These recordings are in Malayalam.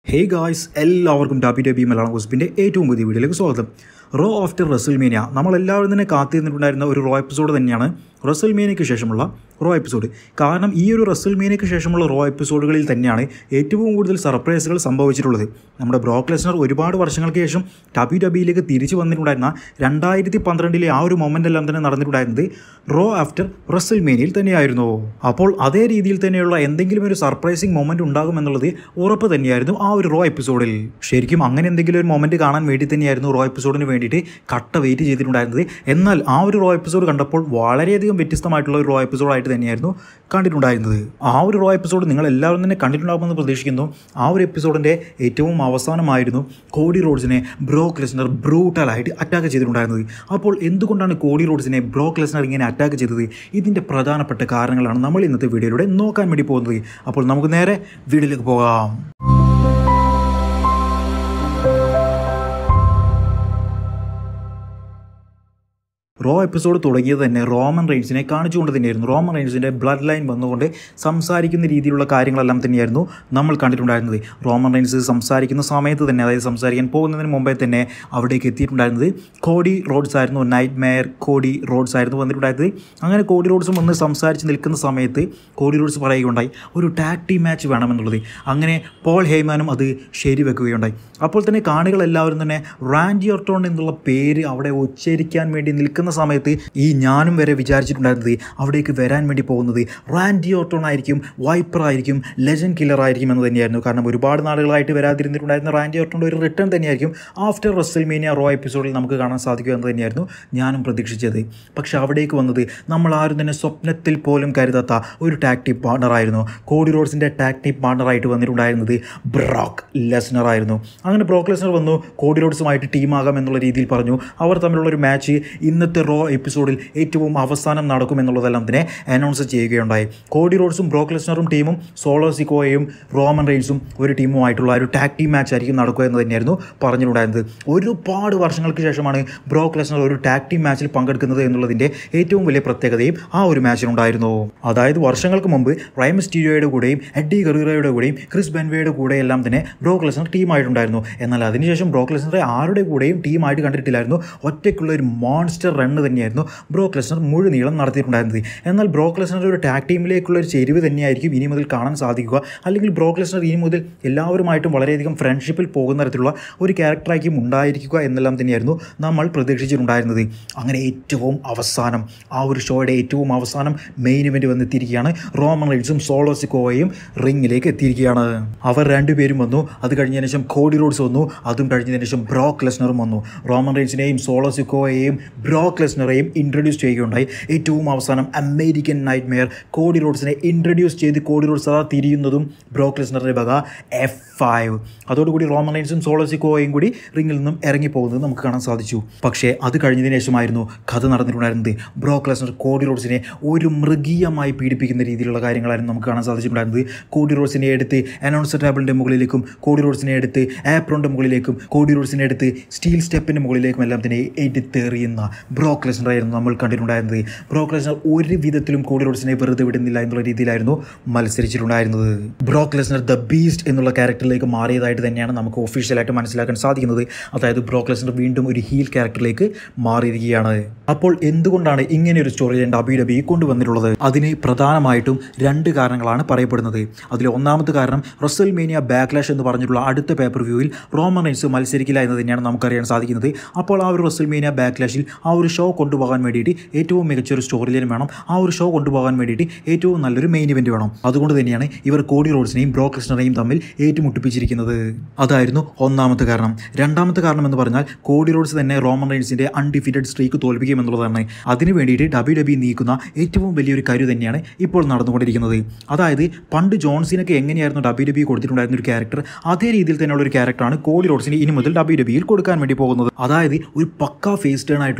ഹേ ഗായ്സ് എല്ലാവർക്കും ഡബ്ല്യു ഡബ്ല്യു മലയാളം ഹോസ്പിൻ്റെ ഏറ്റവും പുതിയ വീഡിയോയിലേക്ക് സ്വാഗതം റോ ആഫ്റ്റർ റസൽമേനിയ നമ്മളെല്ലാവരും തന്നെ കാത്തിരുന്നിട്ടുണ്ടായിരുന്ന ഒരു റോ എപ്പിസോഡ് തന്നെയാണ് റസൽമേനിയയ്ക്ക് ശേഷമുള്ള റോ എപ്പിസോഡ് കാരണം ഈ ഒരു റസൽമേനിയയ്ക്ക് ശേഷമുള്ള റോ എപ്പിസോഡുകളിൽ തന്നെയാണ് ഏറ്റവും കൂടുതൽ സർപ്രൈസുകൾ സംഭവിച്ചിട്ടുള്ളത് നമ്മുടെ ബ്രോക്ക് ലെസ്നർ ഒരുപാട് വർഷങ്ങൾക്ക് ശേഷം ഡബ്ല്യു ഡബ്ല്യുയിലേക്ക് തിരിച്ചു വന്നിട്ടുണ്ടായിരുന്ന രണ്ടായിരത്തി പന്ത്രണ്ടിലെ ആ ഒരു മൊമെൻ്റ് എല്ലാം തന്നെ നടന്നിട്ടുണ്ടായിരുന്നത് റോ ആഫ്റ്റർ റസൽമേനിയയിൽ തന്നെയായിരുന്നു അപ്പോൾ അതേ രീതിയിൽ തന്നെയുള്ള എന്തെങ്കിലും ഒരു സർപ്രൈസിങ് മൊമെൻ്റ് ഉണ്ടാകുമെന്നുള്ളത് ഉറപ്പ് തന്നെയായിരുന്നു ആ ഒരു റോ എപ്പിസോഡിൽ ശരിക്കും അങ്ങനെ എന്തെങ്കിലും ഒരു മൊമെൻ്റ് കാണാൻ വേണ്ടി തന്നെയായിരുന്നു റോ എപ്പിസോഡിന് വേണ്ടിയിട്ട് കട്ട വെയിറ്റ് ചെയ്തിട്ടുണ്ടായിരുന്നത് എന്നാൽ ആ ഒരു റോ എപ്പിസോഡ് കണ്ടപ്പോൾ വളരെയധികം വ്യത്യസ്തമായിട്ടുള്ള ഒരു റോ എപ്പിസോഡായിട്ട് തന്നെയായിരുന്നു കണ്ടിട്ടുണ്ടായിരുന്നത് ആ ഒരു റോ എപ്പിസോഡ് നിങ്ങൾ എല്ലാവരും തന്നെ കണ്ടിട്ടുണ്ടാകുമെന്ന് പ്രതീക്ഷിക്കുന്നു ആ ഒരു എപ്പിസോഡിൻ്റെ ഏറ്റവും അവസാനമായിരുന്നു കോഡി റോഡ്സിനെ ബ്രോക്ക് ലെസ്നർ ബ്രൂട്ടലായിട്ട് അറ്റാക്ക് ചെയ്തിട്ടുണ്ടായിരുന്നത് അപ്പോൾ എന്തുകൊണ്ടാണ് കോഡി റോഡ്സിനെ ബ്രോക്ക് ലെസ്നർ ഇങ്ങനെ അറ്റാക്ക് ചെയ്തത് ഇതിൻ്റെ പ്രധാനപ്പെട്ട കാരണങ്ങളാണ് നമ്മൾ ഇന്നത്തെ വീഡിയോയിലൂടെ നോക്കാൻ വേണ്ടി പോകുന്നത് അപ്പോൾ നമുക്ക് നേരെ വീഡിയോയിലേക്ക് പോകാം റോ എപ്പിസോഡ് തുടങ്ങിയത് തന്നെ റോമൻ റെയിൻസിനെ കാണിച്ചുകൊണ്ട് തന്നെയായിരുന്നു റോമൻ റെയിൻസിൻ്റെ ബ്ലഡ് ലൈൻ വന്നുകൊണ്ട് സംസാരിക്കുന്ന രീതിയിലുള്ള കാര്യങ്ങളെല്ലാം തന്നെയായിരുന്നു നമ്മൾ കണ്ടിട്ടുണ്ടായിരുന്നത് റോമൻ റെയിൻസ് സംസാരിക്കുന്ന സമയത്ത് തന്നെ അതായത് സംസാരിക്കാൻ പോകുന്നതിന് മുമ്പേ തന്നെ അവിടേക്ക് എത്തിയിട്ടുണ്ടായിരുന്നത് കോഡി റോഡ്സ് ആയിരുന്നു നൈറ്റ് മെയർ കോഡി റോഡ്സ് ആയിരുന്നു വന്നിട്ടുണ്ടായിരുന്നത് അങ്ങനെ കോഡി റോഡ്സും വന്ന് സംസാരിച്ച് നിൽക്കുന്ന സമയത്ത് കോഡി റോഡ്സ് പറയുകയുണ്ടായി ഒരു ടാക് ടീം മാച്ച് വേണമെന്നുള്ളത് അങ്ങനെ പോൾ ഹെയ്മാനും അത് ശരിവെക്കുകയുണ്ടായി അപ്പോൾ തന്നെ കാണികൾ എല്ലാവരും തന്നെ റാൻഡി ഓർട്ടോൺ എന്നുള്ള പേര് അവിടെ ഉച്ചരിക്കാൻ വേണ്ടി നിൽക്കുന്ന സമയത്ത് ഈ ഞാനും വരെ വിചാരിച്ചിട്ടുണ്ടായിരുന്നത് അവിടേക്ക് വരാൻ വേണ്ടി പോകുന്നത് റാൻഡി ഓർട്ടോൺ ആയിരിക്കും വൈപ്പർ ആയിരിക്കും ലെജൻഡ് കില്ലർ ആയിരിക്കും എന്ന് തന്നെയായിരുന്നു കാരണം ഒരുപാട് നാളുകളായിട്ട് വരാതിരുന്നിട്ടുണ്ടായിരുന്ന റാൻഡി ഓർട്ടോൻ്റെ ഒരു റിട്ടേൺ തന്നെയായിരിക്കും ആഫ്റ്റർ റസൽമേനിയ റോ എപ്പിസോഡിൽ നമുക്ക് കാണാൻ സാധിക്കുക എന്ന് തന്നെയായിരുന്നു ഞാനും പ്രതീക്ഷിച്ചത് പക്ഷേ അവിടേക്ക് വന്നത് നമ്മൾ ആരും തന്നെ സ്വപ്നത്തിൽ പോലും കരുതാത്ത ഒരു ടാക്ടിക് പാർട്ണറായിരുന്നു കോഡി റോഡ്സിൻ്റെ ടാക്ടിക് പാർട്ണറായിട്ട് വന്നിട്ടുണ്ടായിരുന്നത് ബ്രോക്ക് ലെസ്നർ ആയിരുന്നു അങ്ങനെ ബ്രോക്ക് ലെസ്നർ വന്നു കോഡി റോഡ്സുമായിട്ട് ടീമാകാം എന്നുള്ള രീതിയിൽ പറഞ്ഞു അവർ തമ്മിലുള്ള ഒരു മാച്ച് ഇന്നത്തെ റോ എപ്പിസോഡിൽ ഏറ്റവും അവസാനം നടക്കുമെന്നുള്ളതെല്ലാം തന്നെ അനൗൺസ് ചെയ്യുകയുണ്ടായി കോഡി റോഡ്സും ബ്രോക്ക് ലെസ്നറും ടീമും സോളോ സിക്കോയും റോമൻ റെയിൻസും ഒരു ടീമുമായിട്ടുള്ള ഒരു ടാക് ടീം മാച്ച് ആയിരിക്കും നടക്കുക എന്ന് തന്നെയായിരുന്നു പറഞ്ഞിട്ടുണ്ടായിരുന്നത് ഒരുപാട് വർഷങ്ങൾക്ക് ശേഷമാണ് ബ്രോക്ക് ലെസ്നർ ഒരു ടാക് ടീം മാച്ചിൽ പങ്കെടുക്കുന്നത് എന്നുള്ളതിൻ്റെ ഏറ്റവും വലിയ പ്രത്യേകതയും ആ ഒരു മാച്ചിനുണ്ടായിരുന്നു അതായത് വർഷങ്ങൾക്ക് മുമ്പ് റൈം സ്റ്റീരിയോയുടെ കൂടെയും എഡ്ഡി ഗറീറയുടെ കൂടെയും ക്രിസ് ബെൻവയുടെ കൂടെ എല്ലാം തന്നെ ബ്രോക്ക് ലെസ്നർ ടീമായിട്ടുണ്ടായിരുന്നു എന്നാൽ അതിനുശേഷം ബ്രോക്ക് ലെസ്നറെ ആരുടെ കൂടെയും ടീമായിട്ട് കണ്ടിട്ടില്ലായിരുന്നു ഒറ്റയ്ക്കുള്ള ഒരു മോൺസ്റ്റർ റണ്ണ് തന്നെയായിരുന്നു ബ്രോക്ക് ലെസ്നർ മുഴുനീളം നടത്തിയിട്ടുണ്ടായിരുന്നത് എന്നാൽ ബ്രോക്ക് ലെസ്നർ ഒരു ടാക് ടീമിലേക്കുള്ള ഒരു ചെരിവ് തന്നെയായിരിക്കും ഇനി മുതൽ കാണാൻ സാധിക്കുക അല്ലെങ്കിൽ ബ്രോക്ക് ലെസ്നർ ഇനി മുതൽ എല്ലാവരുമായിട്ടും വളരെയധികം ഫ്രണ്ട്ഷിപ്പിൽ പോകുന്ന തരത്തിലുള്ള ഒരു ക്യാരക്ടറായിരിക്കും ഉണ്ടായിരിക്കുക എന്നെല്ലാം തന്നെയായിരുന്നു നമ്മൾ പ്രതീക്ഷിച്ചിട്ടുണ്ടായിരുന്നത് അങ്ങനെ ഏറ്റവും അവസാനം ആ ഒരു ഷോയുടെ ഏറ്റവും അവസാനം മെയിൻ ഇവൻറ്റ് വന്നെത്തിയിരിക്കുകയാണ് റോമൻ റൈഡ്സും സോളോ സിക്കോവയും റിങ്ങിലേക്ക് എത്തിയിരിക്കുകയാണ് അവർ രണ്ടുപേരും വന്നു അത് കഴിഞ്ഞതിന് ശേഷം കോഡി റോഡ്സ് വന്നു അതും കഴിഞ്ഞതിന് ശേഷം ബ്രോക്ക് ലെസ്നറും വന്നു റോമൻ റൈഡ്സിനെയും സോളോ സിക്കോയെയും ബ്രോക്ക് ലെസ്നറെയും ഇൻട്രൊഡ്യൂസ് ചെയ്യുകയുണ്ടായി ഏറ്റവും അവസാനം അമേരിക്കൻ നൈറ്റ് മെയർ കോഡി റോഡ്സിനെ ഇൻട്രൊഡ്യൂസ് ചെയ്ത് കോഡി റോഡ്സ് അതാ തിരിയുന്നതും ബ്രോക്ക് ലെസ്നറുടെ വക എഫ് ഫൈവ് അതോടുകൂടി റോമൻ റൈൻസും സോളോ സിക്കോയും കൂടി റിങ്ങിൽ നിന്നും ഇറങ്ങിപ്പോകുന്നത് നമുക്ക് കാണാൻ സാധിച്ചു പക്ഷേ അത് കഴിഞ്ഞതിന് ശേഷമായിരുന്നു കഥ നടന്നിട്ടുണ്ടായിരുന്നത് ബ്രോക്ക് ലെസ്നർ കോഡി റോഡ്സിനെ ഒരു മൃഗീയമായി പീഡിപ്പിക്കുന്ന രീതിയിലുള്ള കാര്യങ്ങളായിരുന്നു നമുക്ക് കാണാൻ സാധിച്ചിട്ടുണ്ടായിരുന്നത് കോഡി റോഡ്സിനെ എടുത്ത് അനൗൺസർ ടേബിളിൻ്റെ മുകളിലേക്കും കോഡി റോഡ്സിനെ എടുത്ത് ആപ്രോണിൻ്റെ മുകളിലേക്കും കോഡി റോഡ്സിനെ എടുത്ത് സ്റ്റീൽ സ്റ്റെപ്പിൻ്റെ മുകളിലേക്കും എല്ലാം തന്നെ എടുത്തെറിയുന്ന ബ്രോക്ക് ലെസ്നർ ആയിരുന്നു നമ്മൾ കണ്ടിട്ടുണ്ടായിരുന്നത് ബ്രോക്ക് ലെസ്നർ ഒരു വിധത്തിലും കോഡി റോഡ്സിനെ വെറുതെ വിടുന്നില്ല എന്നുള്ള രീതിയിലായിരുന്നു മത്സരിച്ചിട്ടുണ്ടായിരുന്നത് ബ്രോക്ക് ലെസ്നർ ദ ബീസ്റ്റ് എന്നുള്ള ക്യാരക്ടറിലേക്ക് മാറിയതായിട്ട് തന്നെയാണ് നമുക്ക് ഒഫീഷ്യലായിട്ട് മനസ്സിലാക്കാൻ സാധിക്കുന്നത് അതായത് ബ്രോക്ക് ലെസ്നർ വീണ്ടും ഒരു ഹീൽ ക്യാരക്ടറിലേക്ക് മാറിയിരിക്കുകയാണ് അപ്പോൾ എന്തുകൊണ്ടാണ് ഇങ്ങനെ ഒരു സ്റ്റോറി ഡബ്ല്യു ഡബ്ല്യു കൊണ്ടുവന്നിട്ടുള്ളത് അതിന് പ്രധാനമായിട്ടും രണ്ട് കാരണങ്ങളാണ് പറയപ്പെടുന്നത് അതിൽ ഒന്നാമത്തെ കാരണം റസൽ മേനിയ ബാക്ക്ലാഷ് എന്ന് പറഞ്ഞിട്ടുള്ള അടുത്ത പേപ്പർ വ്യൂവിൽ റോമൻ റൈൻസ് മത്സരിക്കില്ല എന്ന് തന്നെയാണ് നമുക്കറിയാൻ സാധിക്കുന്നത് അപ്പോൾ ആ ഒരു റസൽ മേനിയ ബാക്ക്ലാഷിൽ ആ ഒരു ഷോ കൊണ്ടുപോകാൻ വേണ്ടിയിട്ട് ഏറ്റവും മികച്ച ഒരു സ്റ്റോറി ലൈൻ വേണം ആ ഒരു ഷോ കൊണ്ടുപോകാൻ വേണ്ടിയിട്ട് ഏറ്റവും നല്ലൊരു മെയിൻ ഇവൻറ്റ് വേണം അതുകൊണ്ട് തന്നെയാണ് ഇവർ കോഡി റോഡ്സിനെയും ബ്രോ കൃഷ്ണനെയും തമ്മിൽ ഏറ്റുമുട്ടിപ്പിച്ചിരിക്കുന്നത് അതായിരുന്നു ഒന്നാമത്തെ കാരണം രണ്ടാമത്തെ കാരണം എന്ന് പറഞ്ഞാൽ കോഡി റോഡ്സ് തന്നെ റോമൻ റൈൻസിൻ്റെ അൺഡിഫീറ്റഡ് സ്ട്രീക്ക് തോൽപ്പിക്കും എന്നുള്ളതാണ് അതിനു വേണ്ടിയിട്ട് ഡബ്ല്യു ഡബ്ല്യു നീക്കുന്ന ഏറ്റവും വലിയൊരു കരു തന്നെയാണ് ഇപ്പോൾ നടന്നുകൊണ്ടിരിക്കുന്നത് അതായത് പണ്ട് ജോൺസിനൊക്കെ എങ്ങനെയായിരുന്നു ഡബ്ല്യു ഡബ്ല്യു കൊടുത്തിട്ടുണ്ടായിരുന്ന ഒരു ക്യാരക്ടർ അതേ രീതിയിൽ തന്നെയുള്ള ഒരു ക്യാരക്ടറാണ് കോഡി റോഡ്സിന് ഇനി മുതൽ ഡബ്ല്യു ഡബ്ല്യുയിൽ കൊടുക്കാൻ വേണ്ടി പോകുന്നത് അതായത് ഒരു പക്ക ഫേസ് ടേൺ ആയിട്ടുള്ള ഒരു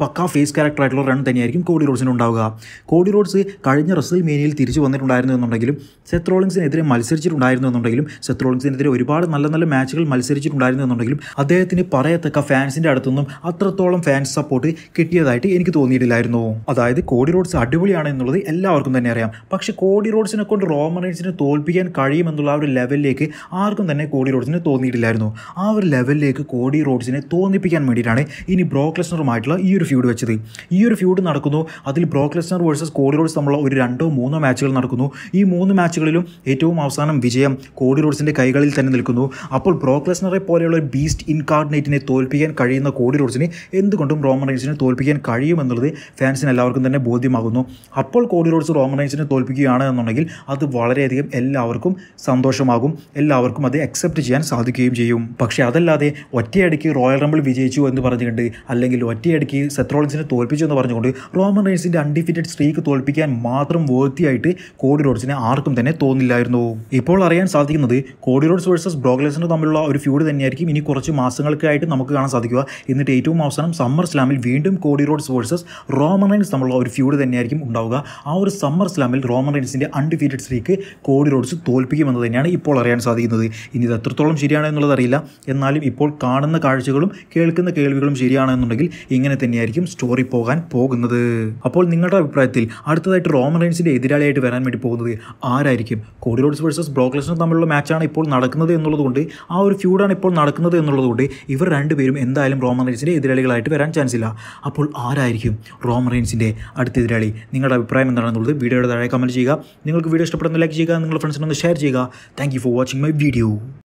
പക്കാ ഫേസ് ക്യാരക്ടർ ആയിട്ടുള്ള റൺ തന്നെയായിരിക്കും കോഡി റോഡ്സിന് ഉണ്ടാവുക കോഡി റോഡ്സ് കഴിഞ്ഞ റസൽ മേനിയിൽ തിരിച്ചു വന്നിട്ടുണ്ടായിരുന്നു എന്നുണ്ടെങ്കിലും സെത്ത് റോളിങ്സിനെതിരെ മത്സരിച്ചിട്ടുണ്ടായിരുന്നു എന്നുണ്ടെങ്കിലും സെത്ത് റോളിങ്സിനെതിരെ ഒരുപാട് നല്ല നല്ല മാച്ചുകൾ മത്സരിച്ചിട്ടുണ്ടായിരുന്നു എന്നുണ്ടെങ്കിലും അദ്ദേഹത്തിന് പറയത്തക്ക ഫാൻസിൻ്റെ അടുത്തുനിന്നും അത്രത്തോളം ഫാൻസ് സപ്പോർട്ട് കിട്ടിയതായിട്ട് എനിക്ക് തോന്നിയിട്ടില്ലായിരുന്നു അതായത് കോഡി റോഡ്സ് അടിപൊളിയാണ് എന്നുള്ളത് എല്ലാവർക്കും തന്നെ അറിയാം പക്ഷെ കോഡി റോഡ്സിനെ കൊണ്ട് റോമൻ റൈൻസിനെ തോൽപ്പിക്കാൻ കഴിയുമെന്നുള്ള ആ ഒരു ലെവലിലേക്ക് ആർക്കും തന്നെ കോഡി റോഡ്സിനെ തോന്നിയിട്ടില്ലായിരുന്നു ആ ഒരു ലെവലിലേക്ക് കോഡി റോഡ്സിനെ തോന്നിപ്പിക്കാൻ വേണ്ടിയിട്ടാണ് ഇനി ബ്രോക്ക് ലെസ്നറുമായിട്ടുള്ള ഈ ഒരു ഫ്യൂഡ് വെച്ചത് ഈ ഒരു ഫ്യൂഡ് നടക്കുന്നു അതിൽ Brock Lesnar versus Cody Rhodes തമ്മിലുള്ള ഒരു രണ്ടോ മൂന്നോ മാച്ചുകൾ നടക്കുന്നു ഈ മൂന്ന് മാച്ചുകളിലും ഏറ്റവും അവസാനം വിജയം കോഡി റോഡ്സിൻ്റെ കൈകളിൽ തന്നെ നിൽക്കുന്നു അപ്പോൾ ബ്രോക്ക് ലെസ്നറെ പോലെയുള്ള ഒരു ബീസ്റ്റ് ഇൻകാർഡിനേറ്റിനെ തോൽപ്പിക്കാൻ കഴിയുന്ന കോഡി റോഡ്സിന് എന്തുകൊണ്ടും റോമൻ റൈൻസിനെ തോൽപ്പിക്കാൻ കഴിയുമെന്നുള്ളത് ഫാൻസിന് എല്ലാവർക്കും തന്നെ ബോധ്യമാകുന്നു അപ്പോൾ കോഡി റോഡ്സ് റോമൻ റൈൻസിനെ തോൽപ്പിക്കുകയാണ് എന്നുണ്ടെങ്കിൽ അത് വളരെയധികം എല്ലാവർക്കും സന്തോഷമാകും എല്ലാവർക്കും അത് അക്സെപ്റ്റ് ചെയ്യാൻ സാധിക്കുകയും ചെയ്യും പക്ഷേ അതല്ലാതെ ഒറ്റയടിക്ക് റോയൽ റംബിൾ വിജയിച്ചു എന്ന് പറഞ്ഞുകൊണ്ട് അല്ലെങ്കിൽ ഒറ്റയടിക്ക് സെത്രോളിൻസിനെ തോൽപ്പിച്ചു എന്ന് പറഞ്ഞുകൊണ്ട് റോമൻ റൈൻസിൻ്റെ അൺഡിഫിറ്റഡ് സ്ട്രീക്ക് തോൽപ്പിക്കാൻ മാത്രം വേർത്തിയായിട്ട് കോഡി റോഡ്സിനെ ആർക്കും തന്നെ തോന്നില്ലായിരുന്നു ഇപ്പോൾ അറിയാൻ സാധിക്കുന്നത് കോഡി റോഡ്സ് വേഴ്സസ് ബ്രോഗ്ലേസിന് തമ്മിലുള്ള ഒരു ഫ്യൂഡ് തന്നെയായിരിക്കും ഇനി കുറച്ച് മാസങ്ങൾക്കായിട്ട് നമുക്ക് കാണാൻ സാധിക്കുക എന്നിട്ട് ഏറ്റവും അവസാനം സമ്മർ സ്ലാമിൽ വീണ്ടും Cody Rhodes versus Roman Reigns തമ്മിലുള്ള ഒരു ഫ്യൂഡ് തന്നെയായിരിക്കും ഉണ്ടാവുക ആ ഒരു സമ്മർ സ്ലാമിൽ റോമൻ റൈൻസിൻ്റെ അൺഡിഫീറ്റഡ് സ്ട്രീക്ക് കോഡി റോഡ്സ് തോൽപ്പിക്കുമെന്ന് തന്നെയാണ് ഇപ്പോൾ അറിയാൻ സാധിക്കുന്നത് ഇനി ഇത് എത്രത്തോളം ശരിയാണ് എന്നുള്ളത് അറിയില്ല എന്നാലും ഇപ്പോൾ കാണുന്ന കാഴ്ചകളും കേൾക്കുന്ന കേൾവികളും ശരിയാണെന്നുണ്ടെങ്കിൽ ഇങ്ങനെ തന്നെയായിരിക്കും സ്റ്റോറി പോകാൻ പോകുന്നത് അപ്പോൾ നിങ്ങളുടെ അഭിപ്രായത്തിൽ അടുത്തതായിട്ട് റോമൻ റൈൻസിൻ്റെ എതിരാളിയായിട്ട് വരാൻ വേണ്ടി പോകുന്നത് ആരായിരിക്കും കോഡി റോഡ്സ് വേഴ്സസ് ബ്രോക്ലസിനും തമ്മിലുള്ള മാച്ചാണ് ഇപ്പോൾ നടക്കുന്നത് എന്നുള്ളതുകൊണ്ട് ആ ഒരു ഫ്യൂഡാണ് ഇപ്പോൾ നടക്കുന്നത് എന്നുള്ളതുകൊണ്ട് ഇവർ രണ്ടുപേരും എന്തായാലും റോമൻ റൈൻസിൻ്റെ എതിരാളികളായിട്ട് വരാൻ ചാൻസ് ഇല്ല അപ്പോൾ ആരായിരിക്കും റോമൻ റൈൻസിൻ്റെ അടുത്ത എതിരാളി നിങ്ങളുടെ അഭിപ്രായം എന്താണെന്നുള്ളത് വീഡിയോയുടെ താഴെ കമൻറ്റ് ചെയ്യുക നിങ്ങൾക്ക് വീഡിയോ ഇഷ്ടപ്പെടുന്ന ലൈക്ക് ചെയ്യുക നിങ്ങളുടെ ഫ്രണ്ട്സിനൊന്ന് ഷെയർ ചെയ്യുക thank you for watching my video